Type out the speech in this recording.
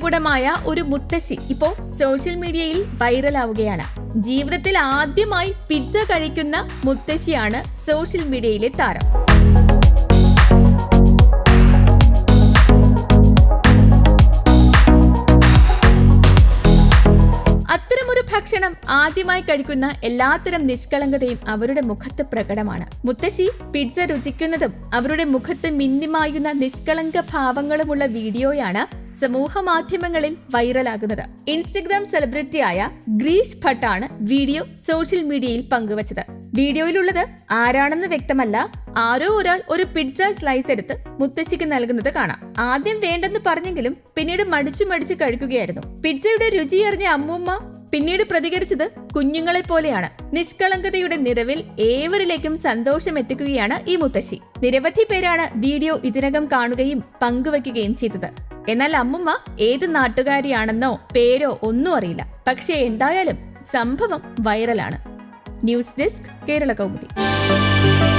നിറകുടമായ ഒരു മുത്തശ്ശി ഇപ്പോ സോഷ്യൽ മീഡിയയിൽ വൈറലാവുകയാണ് ജീവിതത്തിൽ ആദ്യമായി പിസ്സ കഴിക്കുന്ന മുത്തശ്ശിയാണ് സോഷ്യൽ മീഡിയയിലെ താരം അത്തരമൊരു ഭക്ഷണം ആദ്യമായി കഴിക്കുന്ന എല്ലാത്തരം നിഷ്കളങ്കതയും അവരുടെ മുഖത്ത് പ്രകടമാണ് മുത്തശ്ശി പിസ്സ രുചിക്കുന്നതും അവരുടെ മുഖത്ത് മിന്നിമായുന്ന നിഷ്കളങ്ക ഭാവങ്ങളുമുള്ള വീഡിയോയാണ് സമൂഹ മാധ്യമങ്ങളിൽ വൈറലാകുന്നത് ഇൻസ്റ്റഗ്രാം സെലിബ്രിറ്റിയായ ഗ്രീഷ് ഭട്ടാണ് വീഡിയോ സോഷ്യൽ മീഡിയയിൽ പങ്കുവച്ചത് വീഡിയോയിലുള്ളത് ആരാണെന്ന് വ്യക്തമല്ല ആരോ ഒരാൾ ഒരു പിസ്സ സ്ലൈസ് എടുത്ത് മുത്തശ്ശിക്ക് നൽകുന്നത് കാണാം ആദ്യം വേണ്ടെന്ന് പറഞ്ഞെങ്കിലും പിന്നീട് മടിച്ചു മടിച്ചു കഴിക്കുകയായിരുന്നു പിസ്സയുടെ രുചി അറിഞ്ഞ അമ്മൂമ്മ പിന്നീട് പ്രതികരിച്ചത് കുഞ്ഞുങ്ങളെ പോലെയാണ് നിഷ്കളങ്കതയുടെ നിറവിൽ ഏവരിലേക്കും സന്തോഷം എത്തിക്കുകയാണ് ഈ മുത്തശ്ശി നിരവധി പേരാണ് വീഡിയോ ഇതിനകം കാണുകയും പങ്കുവയ്ക്കുകയും ചെയ്തത് എന്നാൽ അമ്മുമ്മ ഏത് നാട്ടുകാരിയാണെന്നോ പേരോ ഒന്നും അറിയില്ല പക്ഷേ എന്തായാലും സംഭവം വൈറലാണ് ന്യൂസ് ഡെസ്ക് കേരള കൗമുദി